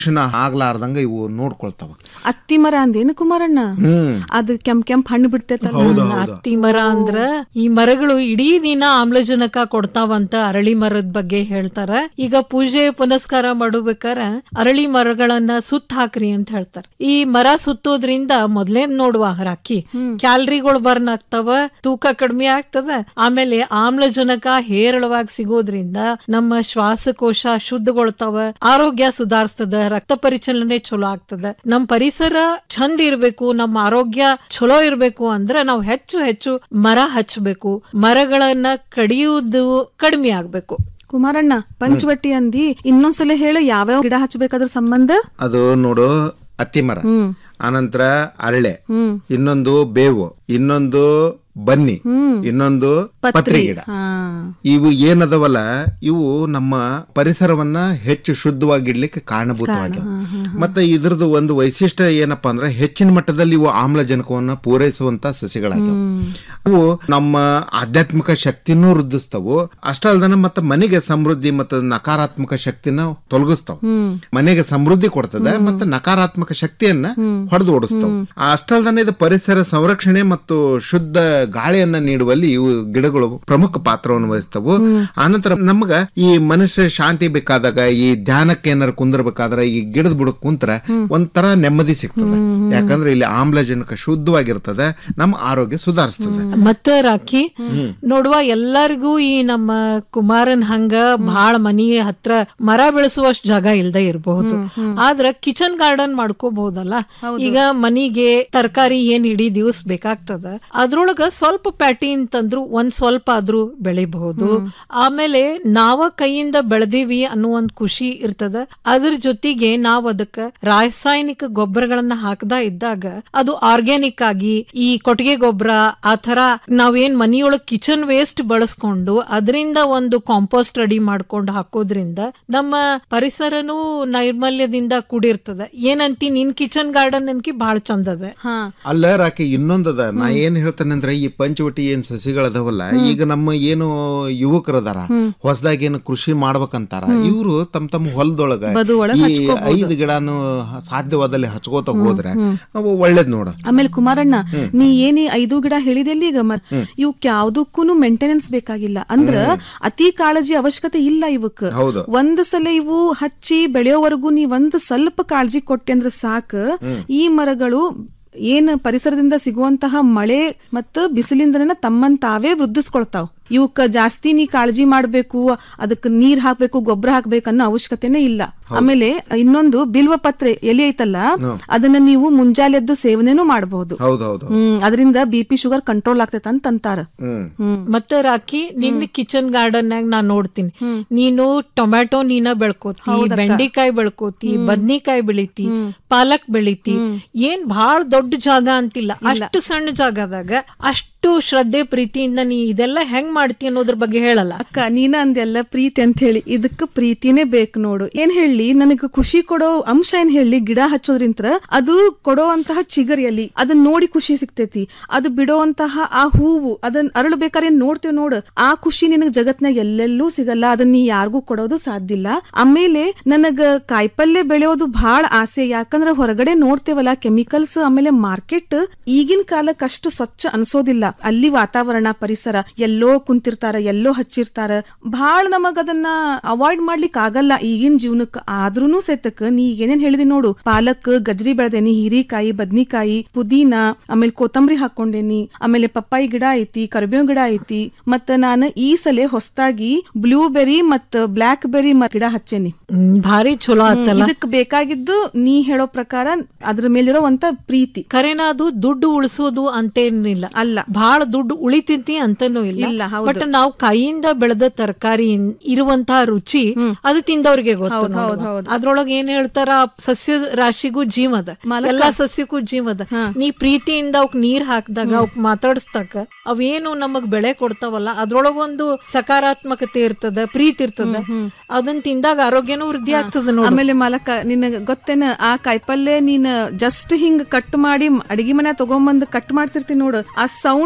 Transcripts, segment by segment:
ಕ್ಷಣ ಆಗ್ಲಾರ್ದಂಗ ಇವು ನೋಡ್ಕೊಳ್ತಾವ ಅತ್ತಿ ಮರ ಅಂದೇನು ಕುಮಾರಣ್ಣ ಹ್ಮ್ ಅದು ಕೆಂಪ್ ಕೆಂಪ್ ಹಣ್ಣು ಬಿಡ್ತೈತಲ್ಲ ಹತ್ತಿ ಮರ ಅಂದ್ರ ಈ ಮರಗಳು ಇಡೀ ದಿನ ಆಮ್ಲಜನಕ ಕೊಡ್ತಾವಂತ ಅರಳಿ ಮರದ ಬಗ್ಗೆ ಹೇಳ್ತಾರ ಈಗ ಪೂಜೆ ಪುನಸ್ಕಾರ ಮಾಡಬೇಕಾರ ಅರಳಿ ಮರಗಳನ್ನ ಸುತ್ತ ಹಾಕ್ರಿ ಅಂತ ಹೇಳ್ತಾರ ಈ ಮರ ಸುತ್ತೋದ್ರಿಂದ ಮೊದ್ಲೇ ನೋಡುವ ರಾಕಿ ಕ್ಯಾಲರಿಗಳು ಬರ್ನ್ ಆಗ್ತಾವ ತೂಕ ಕಡಿಮೆ ಆಗ್ತದ ಆಮೇಲೆ ಆಮ್ಲಜನಕ ಹೇರಳವಾಗಿ ಸಿಗೋದ್ರಿಂದ ನಮ್ಮ ಶ್ವಾಸಕೋಶ ಶುದ್ಧಗೊಳ್ತಾವ ಆರೋಗ್ಯ ಸುಧಾರಿಸ್ತದ ರಕ್ತ ಪರಿಚಲನೆ ಚಲೋ ಆಗ್ತದ ನಮ್ ಪರಿಸರ ಚಂದ ಇರ್ಬೇಕು ನಮ್ಮ ಆರೋಗ್ಯ ಚಲೋ ಇರ್ಬೇಕು ಅಂದ್ರೆ ನಾವು ಹೆಚ್ಚು ಹೆಚ್ಚು ಮರ ಹಚ್ಚಬೇಕು ಮರಗಳನ್ನ ಕಡಿಯುವುದು ಕಡಿಮೆ ಆಗ್ಬೇಕು ಕುಮಾರಣ್ಣ ಪಂಚವಟಿ ಅಂದಿ ಇನ್ನೊಂದ್ಸಲ ಹೇಳು ಯಾವ್ಯಾವ ಗಿಡ ಹಚ್ಚಬೇಕಾದ್ರ ಸಂಬಂಧ ಅದು ನೋಡು ಅತ್ತಿ ಮರ ಹ್ಮ್ ಆನಂತರ ಅರಳೆ ಹ್ಮ್ ಇನ್ನೊಂದು ಬೇವು ಇನ್ನೊಂದು ಬನ್ನಿ ಹ್ಮ್ ಇನ್ನೊಂದು ಪತ್ರಿ ಗಿಡ ಹಾ ಇವು ಏನದವಲ್ಲ ಇವು ನಮ್ಮ ಪರಿಸರವನ್ನ ಹೆಚ್ಚು ಶುದ್ಧವಾಗಿಡ್ಲಿಕ್ಕೆ ಕಾರಣಭೂತವಾಗಿವೆ ಮತ್ತೆ ಇದ್ರದ್ದು ಒಂದು ವೈಶಿಷ್ಟ್ಯ ಏನಪ್ಪಾ ಅಂದ್ರೆ ಹೆಚ್ಚಿನ ಮಟ್ಟದಲ್ಲಿ ಇವು ಆಮ್ಲಜನಕವನ್ನ ಪೂರೈಸುವಂತ ಸಸಿಗಳಾಗ್ಯಾವ ಅವು ನಮ್ಮ ಆಧ್ಯಾತ್ಮಿಕ ಶಕ್ತಿನೂ ವೃದ್ಧಿಸ್ತವು ಅಷ್ಟ ಅಲ್ದನ ಮತ್ತೆ ಮನೆಗೆ ಸಮೃದ್ಧಿ ಮತ್ತು ನಕಾರಾತ್ಮಕ ಶಕ್ತಿನ ತೊಲಗಿಸ್ತಾವ ಹ್ಮ್ ಮನೆಗೆ ಸಮೃದ್ಧಿ ಕೊಡ್ತದೆ ಮತ್ತೆ ನಕಾರಾತ್ಮಕ ಶಕ್ತಿಯನ್ನ ಹೊಡೆದು ಓಡಿಸ್ತಾವ ಅಷ್ಟಲ್ದನೆ ಇದು ಪರಿಸರ ಸಂರಕ್ಷಣೆ ಮತ್ತು ಶುದ್ಧ ಗಾಳಿಯನ್ನ ನೀಡುವಲ್ಲಿ ಇವು ಗಿಡಗಳು ಪ್ರಮುಖ ಪಾತ್ರವನ್ನು ವಹಿಸ್ತವು ಆನಂತರ ನಮ್ಗ ಈ ಮನುಷ್ಯ ಶಾಂತಿ ಬೇಕಾದಾಗ ಈ ಧ್ಯಾನಕ್ಕೆ ಏನಾರು ಕುಂದಿರ್ಬೇಕಾದ್ರೆ ಈ ಗಿಡದ ಬುಡಕ್ ಕುಂತ್ರ ಒಂಥರ ನೆಮ್ಮದಿ ಸಿಗ್ತದೆ ಯಾಕಂದ್ರೆ ಇಲ್ಲಿ ಆಮ್ಲಜನಕ ಶುದ್ಧವಾಗಿರ್ತದೆ ನಮ್ಮ ಆರೋಗ್ಯ ಸುಧಾರಿಸ್ತದೆ ಮತ್ತ ರಾಖಿ ನೋಡುವ ಎಲ್ಲರಿಗೂ ಈ ನಮ್ಮ ಕುಮಾರನ್ ಹಂಗ ಬಹಳ ಮನಿ ಹತ್ರ ಮರ ಬೆಳೆಸುವಷ್ಟು ಜಾಗ ಇಲ್ದೇ ಇರಬಹುದು ಆದ್ರ ಕಿಚನ್ ಗಾರ್ಡನ್ ಮಾಡ್ಕೋಬಹುದಲ್ಲ ಈಗ ಮನಿಗೆ ತರಕಾರಿ ಏನ್ ಇಡೀ ದಿವಸ ಬೇಕಾಗ್ತದ ಅದ್ರೊಳಗ ಸ್ವಲ್ಪ ಪ್ಯಾಟಿ ಅಂತಂದ್ರು ಒಂದ್ ಸ್ವಲ್ಪ ಆದ್ರೂ ಬೆಳಿಬಹುದು ಆಮೇಲೆ ನಾವ ಕೈಯಿಂದ ಬೆಳೆದೀವಿ ಅನ್ನೋ ಒಂದ್ ಖುಷಿ ಇರ್ತದ ಅದ್ರ ಜೊತೆಗೆ ನಾವ್ ಅದಕ್ಕ ರಾಸಾಯನಿಕ ಗೊಬ್ಬರಗಳನ್ನ ಹಾಕದ ಇದ್ದಾಗ ಅದು ಆರ್ಗ್ಯಾನಿಕ್ ಆಗಿ ಈ ಕೊಟ್ಟಿಗೆ ಗೊಬ್ಬರ ಆ ತರ ನಾವೇನ್ ಮನಿಯೊಳಗ್ ಕಿಚನ್ ವೇಸ್ಟ್ ಬಳಸ್ಕೊಂಡು ಅದರಿಂದ ಒಂದು ಕಾಂಪೋಸ್ಟ್ ರೆಡಿ ಮಾಡ್ಕೊಂಡು ಹಾಕೋದ್ರಿಂದ ನಮ್ಮ ಪರಿಸರನೂ ನೈರ್ಮಲ್ಯದಿಂದ ಕೂಡಿರ್ತದ ಏನಂತಿ ನಿನ್ ಕಿಚನ್ ಗಾರ್ಡನ್ ಅನ್ಕಿ ಬಹಳ ಚಂದದ ಹಾ ಅಲ್ಲ ರಾಕಿ ಇನ್ನೊಂದದ ನಾ ಏನ್ ಹೇಳ್ತೇನೆ ಅಂದ್ರೆ ಈ ಪಂಚವಟಿ ಏನ್ ಸಸಿಗಳದವಲ್ಲ ಈಗ ನಮ್ಮ ಏನು ಯುವಕರದಾರ ಹೊಸದಾಗಿ ಏನು ಕೃಷಿ ಮಾಡ್ಬೇಕಂತಾರ ಇವರು ತಮ್ಮ ತಮ್ಮ ಹೊಲದೊಳಗ ಬದು ಒಳಗ್ ಈ ಐದು ಗಿಡನು ಸಾಧ್ಯವಾದಲ್ಲಿ ಹಚ್ಕೋತ ಹೋದ್ರೆ ಅವು ಒಳ್ಳೇದ್ ನೋಡ ಆಮೇಲೆ ಕುಮಾರಣ್ಣ ನೀ ಏನಿ ಐದು ಗಿಡ ಹೇಳಿದೆಲ್ಲಿ ಈಗ ಮರ್ ಇವಕ್ ಯಾವ್ದಕ್ಕೂನು ಮೇಂಟೆನೆನ್ಸ್ ಬೇಕಾಗಿಲ್ಲ ಅಂದ್ರ ಅತಿ ಕಾಳಜಿ ಅವಶ್ಯಕತೆ ಇಲ್ಲ ಇವಕ್ ಹೌದು ಒಂದ್ ಸಲ ಇವು ಹಚ್ಚಿ ಬೆಳೆಯೋವರೆಗೂ ನೀ ಒಂದ್ ಸ್ವಲ್ಪ ಕಾಳಜಿ ಕೊಟ್ಟೆ ಅಂದ್ರ ಸಾಕ ಈ ಮರಗಳು ಏನ್ ಪರಿಸರದಿಂದ ಸಿಗುವಂತಹ ಮಳೆ ಮತ್ತು ಬಿಸಿಲಿಂದನ ತಮ್ಮನ್ ತಾವೇ ವೃದ್ಧಿಸ್ಕೊಳ್ತಾವ್ ಇವಕ್ಕ ಜಾಸ್ತಿ ನೀ ಕಾಳಜಿ ಮಾಡ್ಬೇಕು ಅದಕ್ಕೆ ನೀರ್ ಹಾಕ್ಬೇಕು ಗೊಬ್ಬರ ಹಾಕ್ಬೇಕು ಅನ್ನೋ ಅವಶ್ಯಕತೆನೇ ಇಲ್ಲ ಆಮೇಲೆ ಇನ್ನೊಂದು ಬಿಲ್ವ ಪತ್ರೆ ಎಲೆ ಐತಲ್ಲ ಅದನ್ನ ನೀವು ಮುಂಜಾಲೆ ಎದ್ದು ಸೇವನೆನೂ ಮಾಡಬಹುದು ಹೌದೌದು ಹ್ಮ್ ಅದರಿಂದ ಬಿ ಪಿ ಶುಗರ್ ಕಂಟ್ರೋಲ್ ಆಗ್ತೈತ ಅಂತ ಅಂತಾರ ಹ್ಮ್ ಹ್ಮ್ ಮತ್ತೆ ರಾಕಿ ನಿನ್ನ ಕಿಚನ್ ಗಾರ್ಡನ್ ನಾಗ ನಾನ್ ನೋಡ್ತೀನಿ ನೀನು ಟೊಮ್ಯಾಟೊ ನೀನ ಬೆಳ್ಕೋತಿ ಬೆಂಡಿಕಾಯಿ ಬೆಳ್ಕೋತಿ ಬದ್ನಿಕಾಯಿ ಬೆಳಿತಿ ಪಾಲಕ್ ಬೆಳಿತಿ ಏನ್ ಬಹಳ ದೊಡ್ಡ ಜಾಗ ಅಂತಿಲ್ಲ ಅಷ್ಟು ಸಣ್ಣ ಜಾಗದಾಗ ಅಷ್ಟು ಶ್ರದ್ಧೆ ಪ್ರೀತಿಯಿಂದ ನೀ ಇದೆಲ್ಲ ಹೆಂಗ್ ಮಾಡ್ತಿ ಅನ್ನೋದ್ರ ಬಗ್ಗೆ ಹೇಳಲ್ಲ ಅಕ್ಕ ನೀನ ಅಂದೆಲ್ಲ ಪ್ರೀತಿ ಅಂತ ಹೇಳಿ ಇದಕ್ಕ ಪ್ರೀತಿನೇ ಬೇಕು ನೋಡು ಏನ್ ಹೇಳಿ ನನಗ ಖುಷಿ ಕೊಡೋ ಅಂಶ ಏನ್ ಹೇಳಿ ಗಿಡ ಹಚ್ಚೋದ್ರಿಂತ ಅದು ಕೊಡೋವಂತಹ ಚಿಗರಿಯಲ್ಲಿ ಅದನ್ನ ನೋಡಿ ಖುಷಿ ಸಿಗ್ತೈತಿ ಅದು ಬಿಡೋವಂತಹ ಆ ಹೂವು ಅದನ್ನ ಅರಳಬೇಕಾದ್ರೆ ಏನ್ ನೋಡ್ತೇವ್ ನೋಡು ಆ ಖುಷಿ ನಿನಗ್ ಜಗತ್ನಾಗ ಎಲ್ಲೆಲ್ಲೂ ಸಿಗಲ್ಲ ಅದನ್ನ ನೀ ಯಾರಿಗೂ ಕೊಡೋದು ಸಾಧ್ಯ ಇಲ್ಲ ಆಮೇಲೆ ನನಗ ಕಾಯಿಪಲ್ಯ ಬೆಳೆಯೋದು ಬಹಳ ಆಸೆ ಯಾಕಂದ್ರ ಹೊರಗಡೆ ನೋಡ್ತೇವಲ್ಲ ಕೆಮಿಕಲ್ಸ್ ಆಮೇಲೆ ಮಾರ್ಕೆಟ್ ಈಗಿನ ಕಾಲಕ್ಕೆ ಅಷ್ಟು ಸ್ವಚ್ಛ ಅನ್ಸೋದಿಲ್ಲ ಅಲ್ಲಿ ವಾತಾವರಣ ಪರಿಸರ ಎಲ್ಲೋ ಕುಂತಿರ್ತಾರ ಎಲ್ಲೋ ಹಚ್ಚಿರ್ತಾರ ಬಹಳ ನಮಗ ಅದನ್ನ ಅವಾಯ್ಡ್ ಮಾಡ್ಲಿಕ್ ಆಗಲ್ಲ ಈಗಿನ ಜೀವನಕ್ಕ ಆದ್ರೂನು ಸೆತಕ್ ನೀ ಏನೇನ್ ಹೇಳಿದಿ ನೋಡು ಪಾಲಕ್ ಗಜ್ರಿ ಬೆಳೆದೇನಿ ಹೀರಿಕಾಯಿ ಬದ್ನಿಕಾಯಿ ಪುದೀನ ಆಮೇಲೆ ಕೊತ್ತಂಬರಿ ಹಾಕೊಂಡೇನಿ ಆಮೇಲೆ ಪಪ್ಪಾಯಿ ಗಿಡ ಐತಿ ಕರಿಬೇವು ಗಿಡ ಐತಿ ಮತ್ತ ನಾನು ಈ ಸಲ ಹೊಸದಾಗಿ ಬ್ಲೂಬೆರಿ ಮತ್ತ ಬ್ಲಾಕ್ ಬೆರಿ ಮತ್ ಗಿಡ ಹಚ್ಚೇನಿ ಹ್ಮ್, ಭಾರಿ ಚಲೋ ಆತಲ್ಲ ಇದಕ್ ಬೇಕಾಗಿದ್ದು ನೀ ಹೇಳೋ ಪ್ರಕಾರ ಅದ್ರ ಮೇಲಿರೋ ಒಂತ ಪ್ರೀತಿ ಖರೇನ ಅದು ದುಡ್ಡು ಉಳಿಸೋದು ಅಂತೇನಿಲ್ಲ ಅಲ್ಲ ಬಹಳ ದುಡ್ಡು ಉಳಿತೈತಿ ಅಂತನೂ ಇಲ್ಲ ಇಲ್ಲ, ಹೌದು. ಬಟ್ ನಾವು ಕೈಯಿಂದ ಬೆಳೆದ ತರಕಾರಿ ಇರುವಂತಹ ರುಚಿ ಅದು ತಿಂದವ್ರಿಗೆ ಗೊತ್ತು ನೋಡುವ. ಅದ್ರೊಳಗೆ ಏನ್ ಹೇಳ್ತಾರ ಆ ಸಸ್ಯ ರಾಶಿಗೂ ಜೀವದ ಎಲ್ಲಾ ಸಸ್ಯಕ್ಕೂ ಜೀವದ ನೀ ಪ್ರೀತಿಯಿಂದ ಅವಕ್ ನೀರ್ ಹಾಕಿದಾಗ ಅವಕ್ ಮಾತಾಡಿಸ್ದಾಗ ಅವೇನು ನಮಗ್ ಬೆಳೆ ಕೊಡ್ತಾವಲ್ಲ ಅದ್ರೊಳಗೊಂದು ಸಕಾರಾತ್ಮಕತೆ ಇರ್ತದ ಪ್ರೀತಿ ಇರ್ತದ ಅದನ್ನ ತಿಂದಾಗ ಆರೋಗ್ಯನೂ ವೃದ್ಧಿ ಆಗ್ತದ ನೋಡಿ ಆಮೇಲೆ ಮಾಲಕ ನಿನ್ನ ಗೊತ್ತೇನ ಆ ಕಾಯಿಪಲ್ಲೆ ನೀನ್ ಜಸ್ಟ್ ಹಿಂಗ್ ಕಟ್ ಮಾಡಿ ಅಡಿಗೆ ಮನೆ ತಗೊಂಬಂದ್ ಕಟ್ ಮಾಡ್ತಿರ್ತಿ ನೋಡು ಆ ಸೌಂಡ್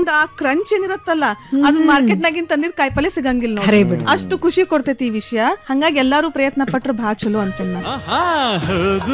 ಸೌಂಡ್ ಆ ಕ್ರಂಚ್ ಏನಿರತ್ತಲ್ಲ ಅದು ಮಾರ್ಕೆಟ್ ನಾಗಿನ್ ತಂದಿದ್ ಕಾಯಿಪಲ್ಲೆ ಸಿಗಂಗಿಲ್ಲ ಖರೆ ನೋಡ್ರಿ. ಅಷ್ಟು ಖುಷಿ ಕೊಡ್ತೈತಿ ಈ ವಿಷಯ ಹಂಗಾಗಿ ಎಲ್ಲಾರು ಪ್ರಯತ್ನ ಪಟ್ರ ಬಹಳ ಚಲೋ ಅಂತೇನ್ ನಾ ಆಹಾ ಹೋಗು